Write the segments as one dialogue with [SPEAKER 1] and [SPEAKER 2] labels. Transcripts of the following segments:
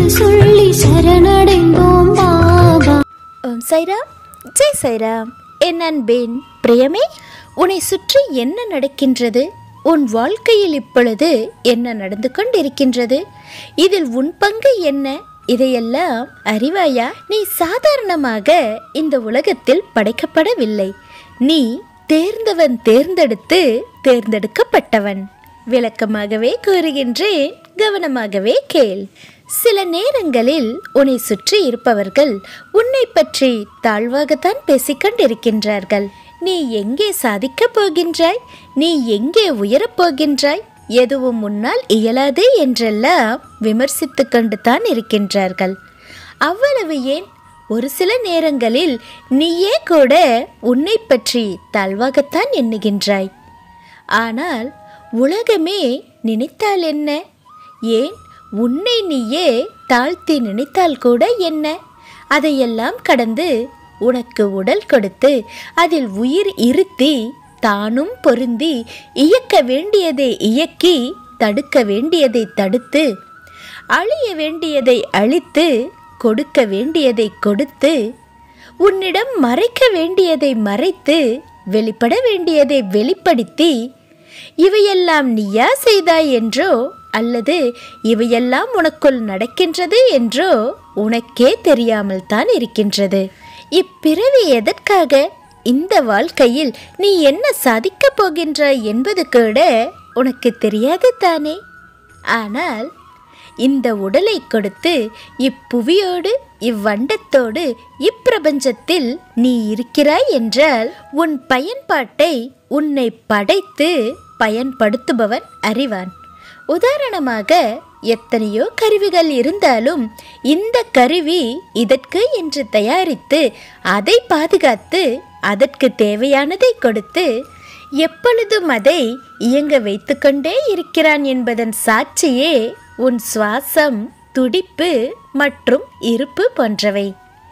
[SPEAKER 1] சொல்லி சரணடைந்தோம் பாபா
[SPEAKER 2] ஓம் சைராம் ஜெய் சைராம் என் அன்பின் பிரியமே உன்னை சுற்றி என்ன நடக்கின்றது உன் வாழ்க்கையில் இப்பொழுது என்ன நடந்து கொண்டிருக்கின்றது இதில் உன் பங்கு என்ன இதையெல்லாம் அறிவாயா நீ சாதாரணமாக இந்த உலகத்தில் படைக்கப்படவில்லை நீ தேர்ந்தவன் தேர்ந்தெடுத்து தேர்ந்தெடுக்கப்பட்டவன் விளக்கமாகவே கூறுகின்றேன் கவனமாகவே கேள் சில நேரங்களில் உன்னை சுற்றி இருப்பவர்கள் உன்னை பற்றி தாழ்வாகத்தான் பேசிக்கொண்டிருக்கின்றார்கள் நீ எங்கே சாதிக்கப் போகின்றாய் நீ எங்கே உயரப் போகின்றாய் எதுவும் முன்னால் இயலாது என்றெல்லாம் விமர்சித்து கொண்டு தான் இருக்கின்றார்கள் அவ்வளவு ஏன் ஒரு சில நேரங்களில் நீயே கூட உன்னை பற்றி தாழ்வாகத்தான் எண்ணுகின்றாய் ஆனால் உலகமே நினைத்தால் என்ன ஏன் உன்னை நீயே தாழ்த்தி நினைத்தால் கூட என்ன அதையெல்லாம் கடந்து உனக்கு உடல் கொடுத்து அதில் உயிர் இருத்தி தானும் பொருந்தி இயக்க வேண்டியதை இயக்கி தடுக்க வேண்டியதை தடுத்து அழிய வேண்டியதை அழித்து கொடுக்க வேண்டியதை கொடுத்து உன்னிடம் மறைக்க வேண்டியதை மறைத்து வெளிப்பட வேண்டியதை வெளிப்படுத்தி இவையெல்லாம் நீயா செய்தாய் என்றோ அல்லது இவையெல்லாம் உனக்குள் நடக்கின்றது என்றோ உனக்கே தெரியாமல் தான் இருக்கின்றது இப்பிறவி எதற்காக இந்த வாழ்க்கையில் நீ என்ன சாதிக்கப் போகின்றாய் என்பது கூட உனக்கு தெரியாது தானே ஆனால் இந்த உடலை கொடுத்து இப்புவியோடு இவ்வண்டத்தோடு இப்பிரபஞ்சத்தில் நீ இருக்கிறாய் என்றால் உன் பயன்பாட்டை உன்னை படைத்து பயன்படுத்துபவன் அறிவான் உதாரணமாக எத்தனையோ கருவிகள் இருந்தாலும் இந்த கருவி இதற்கு என்று தயாரித்து அதை பாதுகாத்து அதற்கு தேவையானதை கொடுத்து எப்பொழுதும் அதை இயங்க வைத்துக்கொண்டே இருக்கிறான் என்பதன் சாட்சியே உன் சுவாசம் துடிப்பு மற்றும் இருப்பு போன்றவை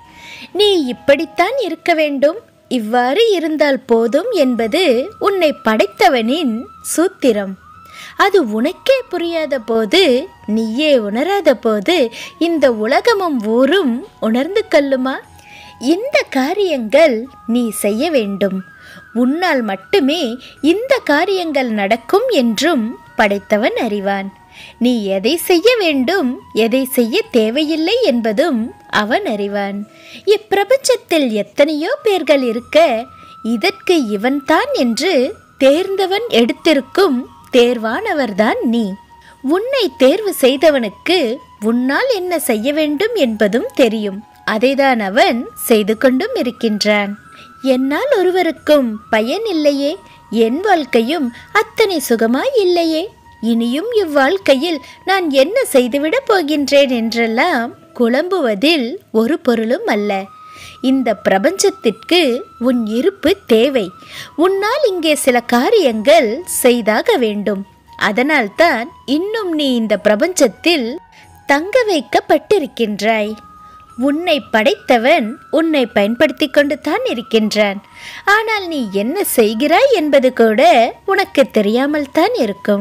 [SPEAKER 2] நீ இப்படித்தான் இருக்க வேண்டும் இவ்வாறு இருந்தால் போதும் என்பது உன்னை படைத்தவனின் சூத்திரம் அது உனக்கே புரியாத போது நீயே உணராத போது இந்த உலகமும் ஊரும் உணர்ந்து கொள்ளுமா இந்த காரியங்கள் நீ செய்ய வேண்டும் உன்னால் மட்டுமே இந்த காரியங்கள் நடக்கும் என்றும் படைத்தவன் அறிவான் நீ எதை செய்ய வேண்டும் எதை செய்ய தேவையில்லை என்பதும் அவன் அறிவான் இப்பிரபஞ்சத்தில் எத்தனையோ பேர்கள் இருக்க இதற்கு இவன்தான் என்று தேர்ந்தவன் எடுத்திருக்கும் தேர்வானவர்தான் நீ உன்னை தேர்வு செய்தவனுக்கு உன்னால் என்ன செய்ய வேண்டும் என்பதும் தெரியும் அதைதான் அவன் செய்து கொண்டும் இருக்கின்றான் என்னால் ஒருவருக்கும் பயன் இல்லையே என் வாழ்க்கையும் அத்தனை சுகமாய் இல்லையே இனியும் இவ்வாழ்க்கையில் நான் என்ன செய்துவிடப் போகின்றேன் என்றெல்லாம் குழம்புவதில் ஒரு பொருளும் அல்ல இந்த பிரபஞ்சத்திற்கு உன் இருப்பு தேவை உன்னால் இங்கே சில காரியங்கள் செய்தாக வேண்டும் அதனால்தான் இன்னும் நீ இந்த பிரபஞ்சத்தில் தங்க வைக்கப்பட்டிருக்கின்றாய் உன்னை படைத்தவன் உன்னை பயன்படுத்தி கொண்டு தான் இருக்கின்றான் ஆனால் நீ என்ன செய்கிறாய் என்பது கூட உனக்கு தெரியாமல் தான் இருக்கும்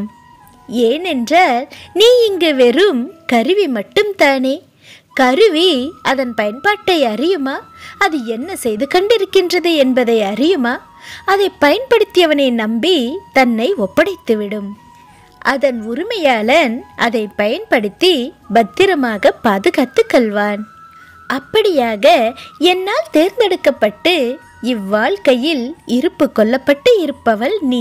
[SPEAKER 2] ஏனென்றால் நீ இங்கு வெறும் கருவி மட்டும்தானே கருவி அதன் பயன்பாட்டை அறியுமா அது என்ன செய்து கொண்டிருக்கின்றது என்பதை அறியுமா அதை பயன்படுத்தியவனை நம்பி தன்னை ஒப்படைத்துவிடும் அதன் உரிமையாளன் அதை பயன்படுத்தி பத்திரமாக பாதுகாத்து கொள்வான் அப்படியாக என்னால் தேர்ந்தெடுக்கப்பட்டு இவ்வாழ்க்கையில் இருப்பு கொள்ளப்பட்டு இருப்பவள் நீ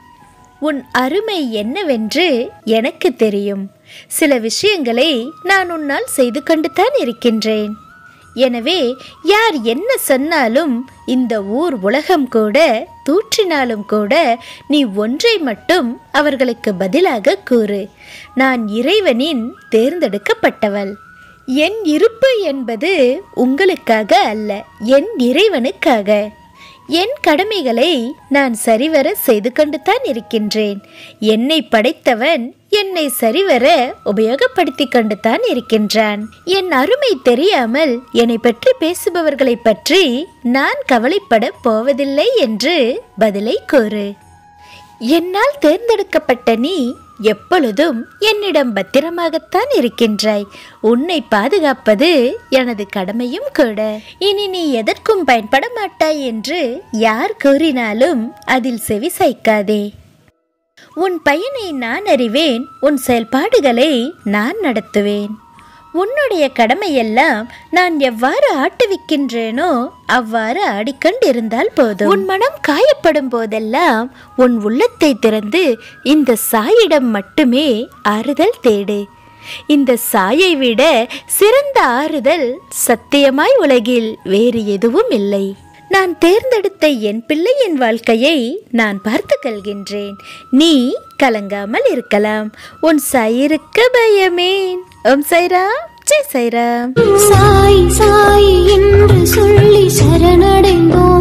[SPEAKER 2] உன் அருமை என்னவென்று எனக்கு தெரியும் சில விஷயங்களை நான் உன்னால் செய்து கொண்டு தான் இருக்கின்றேன் எனவே யார் என்ன சொன்னாலும் இந்த ஊர் உலகம் கூட தூற்றினாலும் கூட நீ ஒன்றை மட்டும் அவர்களுக்கு பதிலாக கூறு நான் இறைவனின் தேர்ந்தெடுக்கப்பட்டவள் என் இருப்பு என்பது உங்களுக்காக அல்ல என் இறைவனுக்காக என் கடமைகளை நான் சரிவர செய்து கொண்டு தான் இருக்கின்றேன் என்னை படைத்தவன் என்னை சரிவர உபயோகப்படுத்தி கொண்டு தான் இருக்கின்றான் என் அருமை தெரியாமல் என்னை பற்றி பேசுபவர்களை பற்றி நான் கவலைப்பட போவதில்லை என்று பதிலை கூறு என்னால் தேர்ந்தெடுக்கப்பட்ட நீ எப்பொழுதும் என்னிடம் பத்திரமாகத்தான் இருக்கின்றாய் உன்னை பாதுகாப்பது எனது கடமையும் கூட இனி நீ எதற்கும் பயன்பட மாட்டாய் என்று யார் கூறினாலும் அதில் செவி சாய்க்காதே உன் பயனை நான் அறிவேன் உன் செயல்பாடுகளை நான் நடத்துவேன் உன்னுடைய கடமையெல்லாம் நான் எவ்வாறு ஆட்டுவிக்கின்றேனோ அவ்வாறு ஆடிக்கொண்டிருந்தால் போதும் உன் மனம் காயப்படும் போதெல்லாம் உன் உள்ளத்தை திறந்து இந்த சாயிடம் மட்டுமே ஆறுதல் தேடு இந்த சாயை விட சிறந்த ஆறுதல் சத்தியமாய் உலகில் வேறு எதுவும் இல்லை நான் தேர்ந்தெடுத்த என் பிள்ளையின் வாழ்க்கையை நான் பார்த்து கொள்கின்றேன் நீ கலங்காமல் இருக்கலாம் உன் சாயிருக்க பயமேன் ஓம் சைராம் ஜெய் சைராம்
[SPEAKER 1] சாய் சாய் என்று சொல்லி சரணடைந்தோம்